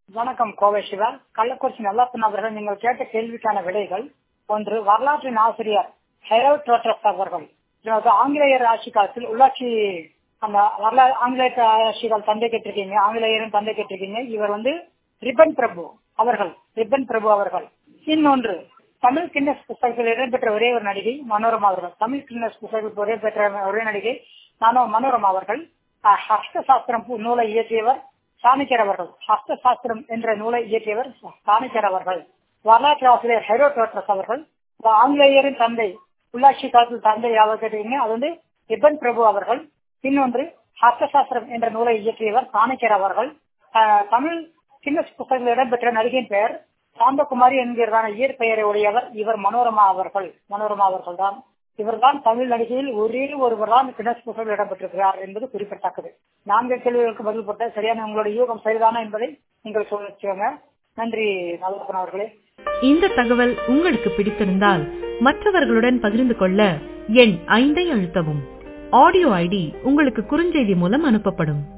வணக்கம் கோவை சிவா கள்ளக்குறிச்சி நல்லப்பன் அவர்கள் நீங்கள் கேட்ட கேள்விக்கான விடைகள் ஒன்று வரலாற்றின் ஆசிரியர் ஹெரோட் ரோட்டஸ் அவர்கள் இவர் ஆங்கிலேயர் ஆட்சி காலத்தில் உள்ளாட்சி அந்த வரலாறு ஆங்கிலேயர் ஆட்சிகள் தந்தை கேட்டிருக்கீங்க ஆங்கிலேயரின் தந்தை கேட்டிருக்கீங்க இவர் வந்து ரிப்பன் பிரபு அவர்கள் ரிப்பன் பிரபு அவர்கள் இன்னொன்று தமிழ் கின்னஸ் புத்தகத்தில் இடம்பெற்ற ஒரே ஒரு நடிகை மனோரமா அவர்கள் தமிழ் கின்னஸ் புத்தகத்தில் ஒரே பெற்ற ஒரே நடிகை நானோ மனோரமா அவர்கள் அஹ், ஹஸ்த சாஸ்திரம் பூ நூலை இயற்றியவர் சாணக்கியர் அவர்கள் ஹஸ்த சாஸ்திரம் என்ற நூலை இயற்றியவர் சாணக்கியர் அவர்கள் வரலாற்று ஆசிரியர் ஹெரோடோட்டஸ் அவர்கள் ஆங்கிலேயரின் தந்தை உள்ளாட்சி காலத்தில் தந்தை யாவர் கேட்டீங்க அது வந்து ரிப்பன் பிரபு அவர்கள் இன்னொன்று ஹஸ்த சாஸ்திரம் என்ற நூலை இயற்றியவர் சாணக்கியர் அவர்கள் அஹ், தமிழ் கின்னஸ் புத்தகத்தில் இடம்பெற்ற நடிகையின் பெயர் சாந்தகுமாரி என்கிறதான இயற்பெயரை உடையவர் இவர் மனோரமா அவர்கள் மனோரமா அவர்கள் தான் இவர்தான் தமிழ் நடிகையில் ஒரே ஒருவர் தான் கின்னஸ் புத்தகத்தில் இடம்பெற்றிருக்கிறார் என்பது குறிப்பிடத்தக்கது நான்கு கேள்விகளுக்கு பதில் போட்ட சரியான உங்களுடைய யூகம் சரிதானா என்பதை நீங்கள் சொல்லுங்க நன்றி நல்லப்பன் அவர்களே இந்த தகவல் உங்களுக்கு பிடித்திருந்தால் மற்றவர்களுடன் பகிர்ந்து கொள்ள எண் ஐந்தை அழுத்தவும் ஆடியோ ஐடி உங்களுக்கு குறுஞ்செய்தி மூலம் அனுப்பப்படும்